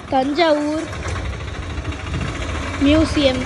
Thanjavur museum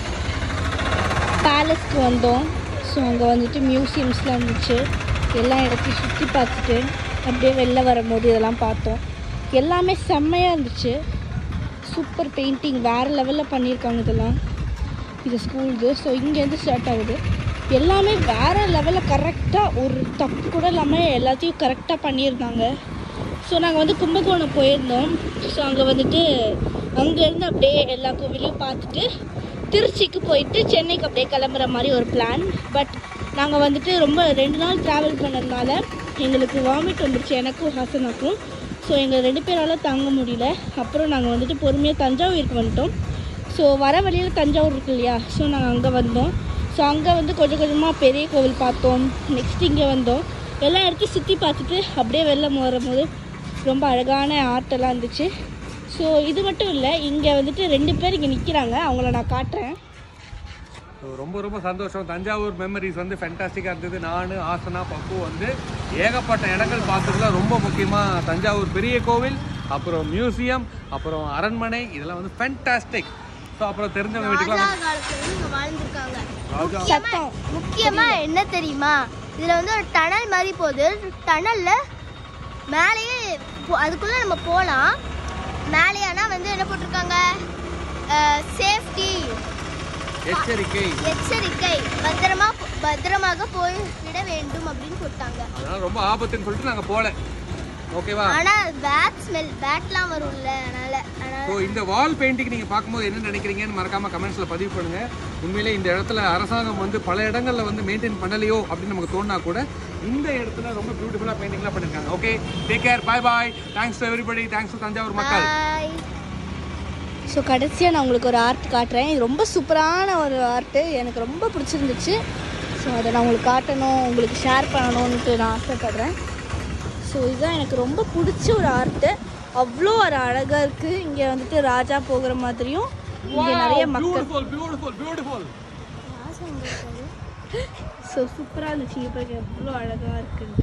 பேலஸ்க்கு வந்தோம் so அங்கே வந்துட்டு மியூசியம்ஸ்லாம் இருந்துச்சு எல்லா இடத்தையும் சுற்றி பார்த்துட்டு அப்படியே வெளில வரும்போது இதெல்லாம் பார்த்தோம் எல்லாமே செம்மையாக இருந்துச்சு சூப்பர் பெயிண்டிங் வேறு லெவலில் பண்ணியிருக்காங்க இதெல்லாம் இது ஸ்கூல்து ஸோ இங்கேருந்து ஸ்டார்ட் ஆகுது எல்லாமே வேறு லெவலில் கரெக்டாக ஒரு தப்பு கூட இல்லாமல் எல்லாத்தையும் கரெக்டாக பண்ணியிருந்தாங்க ஸோ நாங்கள் வந்து கும்பகோணம் போயிருந்தோம் ஸோ அங்கே வந்துட்டு அங்கேருந்து அப்படியே எல்லா கோவிலையும் பார்த்துட்டு திருச்சிக்கு போயிட்டு சென்னைக்கு அப்படியே கிளம்புற மாதிரி ஒரு பிளான் பட் நாங்கள் வந்துட்டு ரொம்ப ரெண்டு நாள் ட்ராவல் பண்ணதுனால எங்களுக்கு வாமிட் வந்துருச்சு எனக்கும் ஹாசனாக்கும் ஸோ எங்கள் ரெண்டு பேரால் தாங்க முடியல அப்புறம் நாங்கள் வந்துட்டு பொறுமையாக தஞ்சாவூருக்கு வந்துட்டோம் ஸோ வர வழியில் தஞ்சாவூர் இருக்கு இல்லையா ஸோ நாங்கள் அங்கே வந்தோம் ஸோ அங்கே வந்து கொஞ்சம் கொஞ்சமாக பெரிய கோவில் பார்த்தோம் நெக்ஸ்ட் இங்கே வந்தோம் எல்லா இடத்தையும் சுற்றி பார்த்துட்டு அப்படியே வெளில வரும்போது ரொம்ப அழகான ஆர்ட்டெல்லாம் இருந்துச்சு ஸோ இது மட்டும் இல்லை இங்கே வந்துட்டு ரெண்டு பேர் இங்கே நிற்கிறாங்க அவங்கள நான் காட்டுறேன் So, ரொம்ப ரொம்ப சந்தோஷம் தஞ்சாவூர் மெமரிஸ் வந்து ஃபென்டாஸ்டிக்காக இருந்தது நான் ஆசனா பப்பு வந்து ஏகப்பட்ட இடங்கள் பார்த்ததுல ரொம்ப முக்கியமாக தஞ்சாவூர் பெரிய கோவில் அப்புறம் மியூசியம் அப்புறம் அரண்மனை இதெல்லாம் வந்து ஃபென்டாஸ்டிக் ஸோ அப்புறம் தெரிஞ்சவங்க வீட்டுக்குலாம் காலத்துல இங்க வாழ்ந்திருக்காங்க ராஜா சத்தம் முக்கியமா என்ன தெரியுமா இதுல வந்து ஒரு டனல் மாதிரி போகுது டனல்ல மேலேயே போ- அதுக்குள்ள நம்ம போலாம் மேலே ஆனா வந்து என்ன போட்டிருக்காங்க சேஃப்டி எச்சரிக்கை எச்சரிக்கை பத்திரமா பத்திரமாக போய் விட வேண்டும் அப்படின்னு போட்டாங்க அதனால ரொம்ப ஆபத்துன்னு சொல்லிட்டு நாங்கள் போகல ஓகேவா ஆனா பேட் ஸ்மெல் பேட்லாம் வரும்ல அதனால அதனால ஸோ இந்த வால் பெயிண்டிங் நீங்கள் பார்க்கும்போது என்ன நினைக்கிறீங்கன்னு மறக்காம கமெண்ட்ஸில் பதிவு பண்ணுங்க உண்மையிலே இந்த இடத்துல அரசாங்கம் வந்து பல இடங்கள்ல வந்து மெயின்டைன் பண்ணலையோ அப்படின்னு நமக்கு தோணுனா கூட இந்த இடத்துல ரொம்ப பியூட்டிஃபுல்லாக பெயிண்டிங்லாம் பண்ணியிருக்காங்க okay take care bye bye thanks to everybody thanks to Thanjavur மக்கள் பாய் ஸோ கடைசியாக நான் உங்களுக்கு ஒரு ஆர்ட் காட்டுறேன் இது ரொம்ப சூப்பரான ஒரு ஆர்ட்டு எனக்கு ரொம்ப பிடிச்சிருந்துச்சு ஸோ அதை நான் உங்களுக்கு காட்டணும் உங்களுக்கு ஷேர் பண்ணணும்ன்ட்டு நான் ஆசைப்படுறேன் ஸோ இதுதான் எனக்கு ரொம்ப பிடிச்ச ஒரு ஆர்ட்டு அவ்வளோ ஒரு அழகாக இருக்குது இங்கே வந்துட்டு ராஜா போகிற மாதிரியும் இங்கே நிறைய மக்கள் பியூட்டிஃபுல் பியூட்டிஃபுல் பியூட்டிஃபுல் ஸோ சூப்பராக இருந்துச்சு இங்கே பாருங்க எவ்வளோ அழகாக இருக்குன்ட்டு